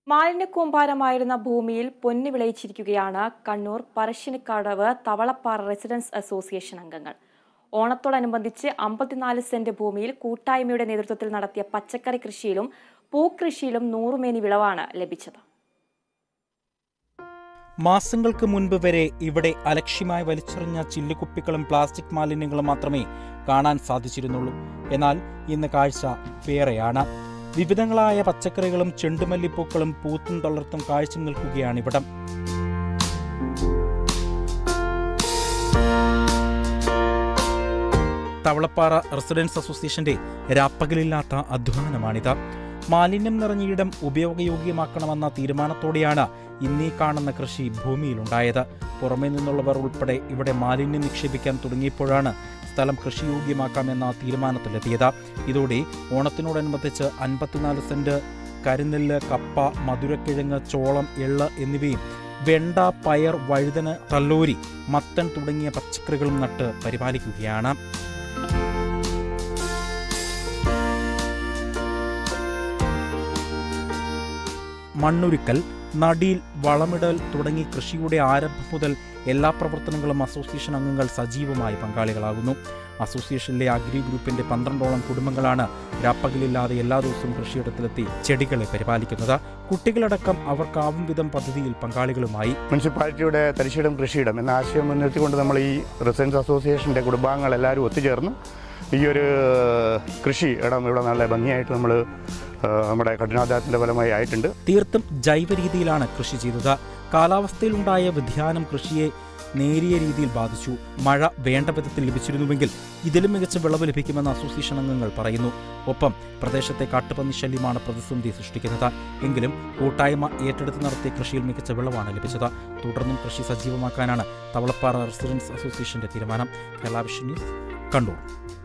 മാലിന്യക്കൂമ്പാരമായിരുന്ന ഭൂമിയിൽ പൊന്നു വിളയിച്ചിരിക്കുകയാണ് കണ്ണൂർ പറശ്ശിനിക്കടവ് തവളപ്പാറ റെസിഡൻസ് അസോസിയേഷൻ അംഗങ്ങൾ ഓണത്തോടനുബന്ധിച്ച് അമ്പത്തിനാല് സെന്റ് ഭൂമിയിൽ കൂട്ടായ്മയുടെ നേതൃത്വത്തിൽ നടത്തിയ പച്ചക്കറി കൃഷിയിലും പൂക്കൃഷിയിലും നൂറുമേനി വിളവാണ് ലഭിച്ചത് മാസങ്ങൾക്ക് മുൻപ് വരെ ഇവിടെ അലക്ഷ്യമായി വലിച്ചെറിഞ്ഞ ചില്ലുകുപ്പികളും പ്ലാസ്റ്റിക് മാലിന്യങ്ങളും മാത്രമേ കാണാൻ സാധിച്ചിരുന്നുള്ളൂ എന്നാൽ ഇന്ന് കാഴ്ച വേറെയാണ് വിവിധങ്ങളായ പച്ചക്കറികളും ചെണ്ടുമല്ലിപ്പൂക്കളും പൂത്തും തളർത്തും കാഴ്ച നിൽക്കുകയാണിവിടം തവളപ്പാറ റെസിഡൻസ് അസോസിയേഷന്റെ രാപ്പകലില്ലാത്ത അധ്വാനമാണിത് മാലിന്യം നിറഞ്ഞ ഇടം ഉപയോഗയോഗ്യമാക്കണമെന്ന തീരുമാനത്തോടെയാണ് ഇന്നീ കാണുന്ന കൃഷി ഭൂമിയിലുണ്ടായത് പുറമേ നിന്നുള്ളവർ ഉൾപ്പെടെ ഇവിടെ മാലിന്യം നിക്ഷേപിക്കാൻ തുടങ്ങിയപ്പോഴാണ് സ്ഥലം കൃഷിയോഗ്യമാക്കാമെന്ന തീരുമാനത്തിലെത്തിയത് ഇതോടെ ഓണത്തിനോടനുബന്ധിച്ച് അൻപത്തിനാല് സെന്റ് കരിനെല്ല് കപ്പ മധുരക്കിഴങ്ങ് ചോളം എള്ള് എന്നിവയും വെണ്ട പയർ വഴുതന തള്ളൂരി മത്തൻ തുടങ്ങിയ പച്ചക്കറികളും നട്ട് പരിപാലിക്കുകയാണ് മണ്ണൊരുക്കൽ നടീൽ വളമിടൽ തുടങ്ങി കൃഷിയുടെ ആരംഭം മുതൽ എല്ലാ പ്രവർത്തനങ്ങളും അസോസിയേഷൻ അംഗങ്ങൾ സജീവമായി പങ്കാളികളാകുന്നു അസോസിയേഷനിലെ അഗ്രി ഗ്രൂപ്പിന്റെ പന്ത്രണ്ടോളം കുടുംബങ്ങളാണ് രാപ്പകലില്ലാതെ എല്ലാ ദിവസവും കൃഷിയിടത്തിലെത്തി ചെടികളെ പരിപാലിക്കുന്നത് കുട്ടികളടക്കം അവർക്കാവും വിധം പദ്ധതിയിൽ പങ്കാളികളുമായി മുനിസിപ്പാലിറ്റിയുടെ തരിശിടം കൃഷിയിടം എന്ന ആശയം മുൻനിർത്തിക്കൊണ്ട് നമ്മൾ ഈ റെസിഡൻസ് അസോസിയേഷൻ്റെ കുടുംബാംഗങ്ങൾ എല്ലാവരും ഒത്തുചേർന്ന് ഈ ഒരു കൃഷി ഇടം ഇവിടെ നല്ല ഭംഗിയായിട്ട് നമ്മൾ നമ്മുടെ കഠിനാധ്വാനത്തിൻ്റെ ഫലമായി ആയിട്ടുണ്ട് തീർത്തും ജൈവ രീതിയിലാണ് കൃഷി ചെയ്തത് കാലാവസ്ഥയിലുണ്ടായ വ്യതിയാനം കൃഷിയെ നേരിയ രീതിയിൽ ബാധിച്ചു മഴ വേണ്ട വിധത്തിൽ ലഭിച്ചിരുന്നുവെങ്കിൽ ഇതിലും മികച്ച വിളവ് ലഭിക്കുമെന്ന് അസോസിയേഷൻ അംഗങ്ങൾ പറയുന്നു ഒപ്പം പ്രദേശത്തെ കാട്ടുപന്നി ശല്യമാണ് പ്രതിസന്ധി സൃഷ്ടിക്കുന്നത് എങ്കിലും കൂട്ടായ്മ ഏറ്റെടുത്ത് നടത്തിയ കൃഷിയിൽ മികച്ച വിളവാണ് ലഭിച്ചത് തുടർന്നും കൃഷി സജീവമാക്കാനാണ് തവളപ്പാറ റെസിഡൻസ് അസോസിയേഷന്റെ തീരുമാനം കേരള വിഷൻ ന്യൂസ് കണ്ണൂർ